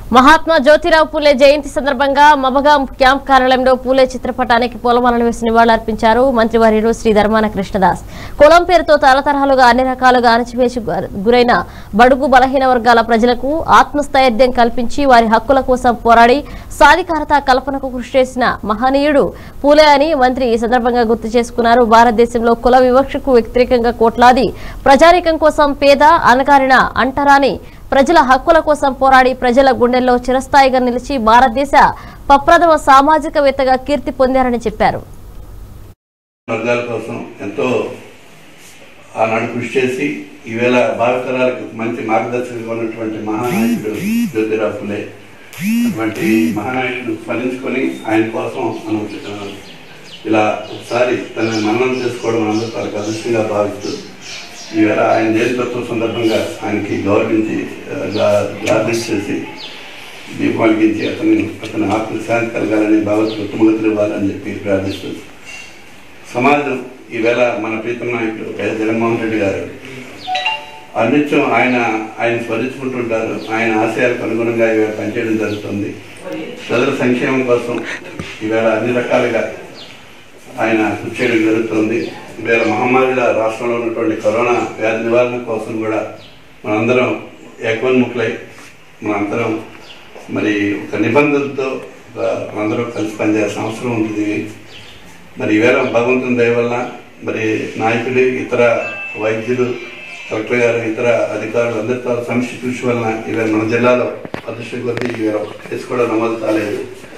మహాత్మా జ్యోతిరావు పూలే జయంతి సందర్భంగా మబగాం క్యాంప్ కార్యాలయంలో పూలే చిత్రపటానికి పూలమాలలు వేసి నివాళులర్పించారు మంత్రివర్యులు శ్రీ ధర్మాన కృష్ణదాస్ కులం పేరుతో తరతరాలుగా అన్ని రకాలుగా అణచివేసి గు- గురైన బడుగు బలహీన వర్గాల ప్రజలకు ఆత్మస్థైర్యం కల్పించి వారి హక్కుల కోసం పోరాడి సాధికారత కల్పనకు కృషి చేసిన మహనీయుడు పూలే అని మంత్రి ఈ సందర్భంగా గుర్తు చేసుకున్నారు భారతదేశంలో కుల వివక్షకు వ్యతిరేకంగా కోట్లాది ప్రజానీకం కోసం పేద అనగారిన అంటరాని ప్రజల హక్కుల కోసం పోరాడి ప్రజల గుండెల్లో చిరస్థాయిగా నిలిచి భారతదేశ ప్రప్రథమ సామాజికవేత్తగా కీర్తి పొందారని చెప్పారు వర్గాల కోసం ఎంతో ఆనాడు కృషి చేసి ఈవేళ భావితరాలకు మంచి మార్గదర్శకంగా ఉన్నటువంటి మహానాయకుడు జ్యోతిరావు ఫులే అటువంటి మహానాయకుడు స్మరించుకొని ఆయన కోసం మనం ఆ, ఇలా ఒకసారి తన మరణం చేసుకోవడం అందరూ తనకు అదృష్టంగా భావిస్తూ ఈవేళ ఆయన జయంతోత్సవం సందర్భంగా ఆయనకి గౌరవించి ఆ, గా- గార్డెన్స్ చేసి దీపం వెలిగించి అతని అతని ఆత్మశాంతి కలగాలని భావతులు ఉత్తమగతులు ఇవ్వాలని చెప్పి ప్రార్థిస్తూ సమాజం ఈవేళ మన ప్రీతం నాయకుడు వైఎస్ జగన్మోహన్ రెడ్డి గారు అనిత్యం ఆయన ఆయన స్మరించుకుంటుంటారు ఆయన ఆశయాలకు అనుగుణంగా ఈవేళ పనిచేయడం జరుగుతుంది ప్రజల సంక్షేమం కోసం ఈవేళ అన్ని రకాలుగా ఆయన కృషి చేయడం జరుగుతుంది ఈవేళ మహమ్మారిగా రాష్ట్రంలో ఉన్నటువంటి కరోనా వ్యాధి నివారణ కోసం కూడా మనందరం ఏకోన్ముఖులై మనందరం మరి ఒక నిబంధనతో ఒక మనందరం కలిసి పనిచేయాల్సిన అవసరం ఉంటుంది మరి ఈవేళ భగవంతుని దయ వల్ల మరి నాయకులు ఇతర వైద్యులు కలెక్టర్ గారు ఇతర అధికారులు అందరితో సమిష్టి కృషి వలన ఈవేళ మన జిల్లాలో అదృష్టం కొద్దీ ఈవేళ ఒక కేసు కూడా నమోదు కాలేదు